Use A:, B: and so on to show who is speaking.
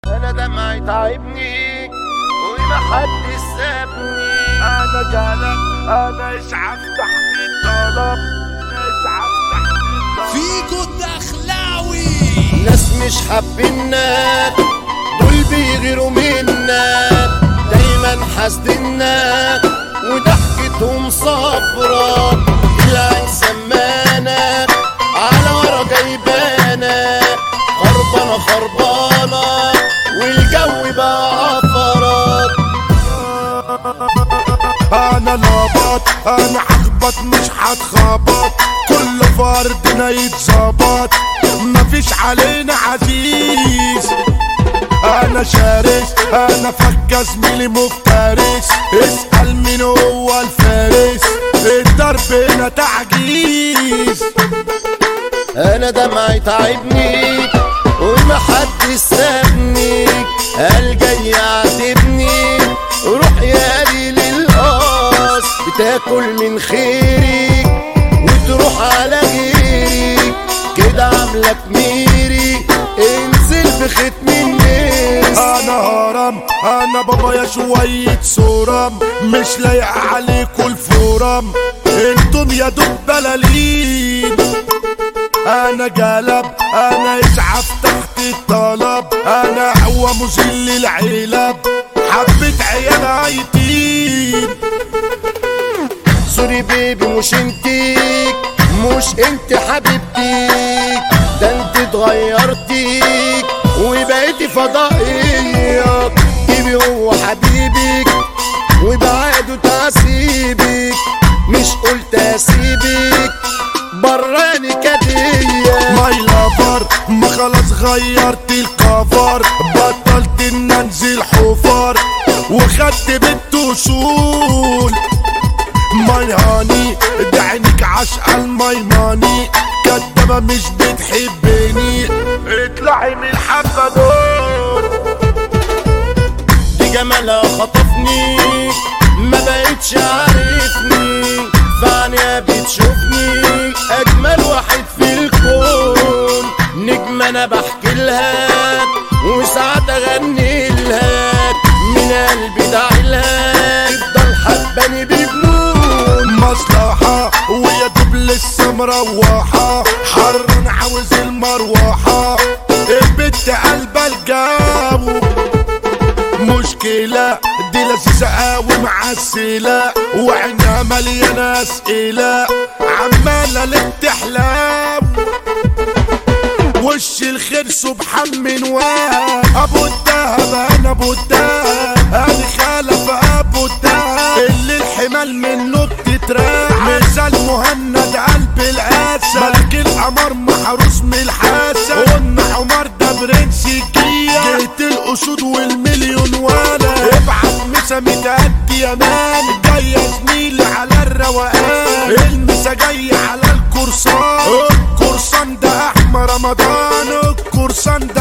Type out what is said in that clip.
A: انا دمعي تعبني ومحدش سابني
B: انا جالك انا اسعف تحت الطلب اسعف تحت الطلب
C: فيكو الدخلاوي
A: ناس مش حابينك دول بيغيروا منك دايما حاسدينك وضحكتهم صفرة العين سمانك على ورا جايبانك خربانة خربانة والجو بقى عفرات
B: انا لابط انا هخبط مش هتخبط كل فردنا يتظبط مفيش علينا عزيز انا شارس انا فكة زميلي مفترس اسأل مين هو الفارس الضرب هنا تعجيز
A: انا دمعي تعبني ومحدش سابني قال جاي يعاتبني روح يا قليل القاص بتاكل من خيري وتروح على غيري كده عاملك ميري انزل بختم الناس
B: انا هرم انا بابا يا شوية صورم مش لايق عليكوا الفورم انتم يا دوب بلالين انا جلب انا اسعف تحت الطلب انا هو مذل العلب حبة عيال عيتين
A: سوري بيبي مش انتيك مش انت حبيبتيك ده انت اتغيرتيك وبقيتي فضائية جيبي هو حبيبك وبعاده تعسيبك مش قلت اسيبك براني كدية
B: ماي لافر ما خلاص غيرت الكفر بطلت ان انزل حفر وخدت بنت وصول ماي هاني ده عينك عشقة الماي ماني كدابة مش بتحبني اطلعي من الحبة دول
A: دي جمالها خطفني ما بقتش عارفني فعنيها بتشوفني اجمل واحد في الكون نجم انا بحكي لها وساعات اغني لها من قلبي داعي لها تفضل حباني بجنون
B: مصلحة ويا دوب لسه مروحة حر عاوز المروحة البت قلبها الجو مشكلة دي لذيذة قوي معسلة وعينها مليانة اسئلة عمالة لك تحلم وش الخير سبحان من واه ابو الدهب انا ابو الدهب انا خالف ابو الدهب اللي الحمال منه بتتراح مثال مهند قلب العاسة ملك القمر محروس من الحاسة قلنا حمار ده برنس الجية جيت الاسود والمليون ولا ابعت مسا متأدي يا مان جاي يا زميلي على الروقان المسا جاي على القرصان القرصان ده احمد رمضان القرصان ده